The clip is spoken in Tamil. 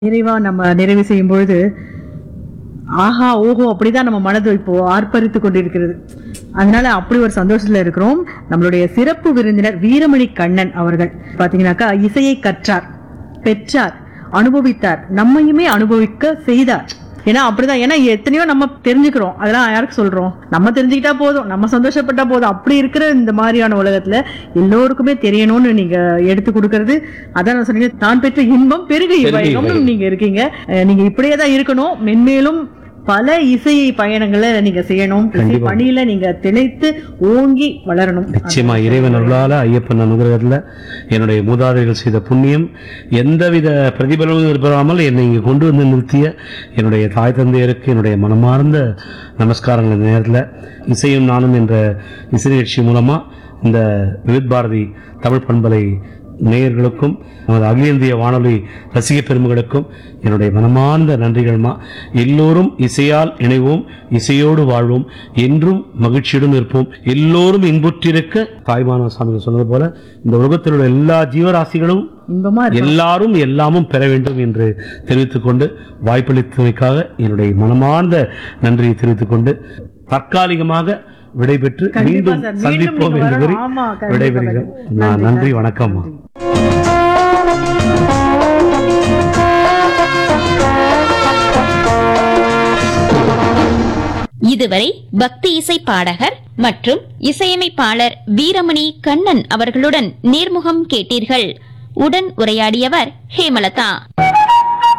நிறைவா நம்ம நிறைவு செய்யும் பொழுது ஆஹா ஓஹோ அப்படிதான் நம்ம மனது இப்போ ஆர்ப்பரித்து கொண்டிருக்கிறது அதனால அப்படி ஒரு சந்தோஷத்துல இருக்கிறோம் நம்மளுடைய சிறப்பு விருந்தினர் வீரமணி கண்ணன் அவர்கள் பாத்தீங்கன்னாக்கா இசையை கற்றார் பெற்றார் அனுபவித்தார் நம்மையுமே அனுபவிக்க செய்தார் ஏன்னா அப்படிதான் ஏன்னா எத்தனையோ நம்ம தெரிஞ்சுக்கிறோம் அதெல்லாம் யாருக்கு சொல்றோம் நம்ம தெரிஞ்சுக்கிட்டா போதும் நம்ம சந்தோஷப்பட்டா போதும் அப்படி இருக்கிற இந்த மாதிரியான உலகத்துல எல்லோருக்குமே தெரியணும்னு நீங்க எடுத்து கொடுக்கறது அதான் நான் சொன்னீங்க தான் பெற்ற இன்பம் பெருக இன்பம்னு நீங்க இருக்கீங்க அஹ் நீங்க இப்படியே தான் இருக்கணும் மென்மேலும் பல இசை பயணங்களை நீங்க செய்யணும் இசை பணியில நீங்க திளைத்து ஓங்கி வளரணும் நிச்சயமா இறைவன் அருளால ஐயப்பன் அனுகிரகத்துல என்னுடைய மூதாதைகள் செய்த புண்ணியம் எந்தவித பிரதிபலனும் எதிர்பாராமல் என்னை இங்கு கொண்டு வந்து நிறுத்திய என்னுடைய தாய் தந்தையருக்கு என்னுடைய மனமார்ந்த நமஸ்காரங்கள் இந்த நேரத்தில் இசையும் நானும் என்ற இசை நிகழ்ச்சி மூலமா இந்த விவித் பாரதி தமிழ் பண்பலை நேயர்களுக்கும் நமது அகில இந்திய வானொலி ரசிக பெருமகளுக்கும் என்னுடைய மனமார்ந்த நன்றிகள்மா எல்லோரும் இசையால் இணைவோம் இசையோடு வாழ்வோம் என்றும் மகிழ்ச்சியுடன் இருப்போம் எல்லோரும் இன்புற்றிருக்க தாய்மான சாமி சொன்னது போல இந்த உலகத்தில் உள்ள எல்லா ஜீவராசிகளும் இன்பமா இருக்கும் எல்லாரும் எல்லாமும் பெற வேண்டும் என்று தெரிவித்துக் கொண்டு வாய்ப்பளித்தமைக்காக என்னுடைய மனமார்ந்த நன்றியை தெரிவித்துக் கொண்டு தற்காலிகமாக விடைபெற்று கண்டிப்பா மீண்டும் சார். மீண்டும் சந்திப்போம் நீங்க என்று கூறி வரணும். ஆமா, கண்டிப்பா, விடைபெறுகிறோம் கண்டிப்பா. நான் நன்றி, நன்றி சார். வணக்கம்மா இதுவரை பக்தி இசை பாடகர் மற்றும் இசையமைப்பாளர் வீரமணி கண்ணன் அவர்களுடன் நேர்முகம் கேட்டீர்கள் உடன் உரையாடியவர் ஹேமலதா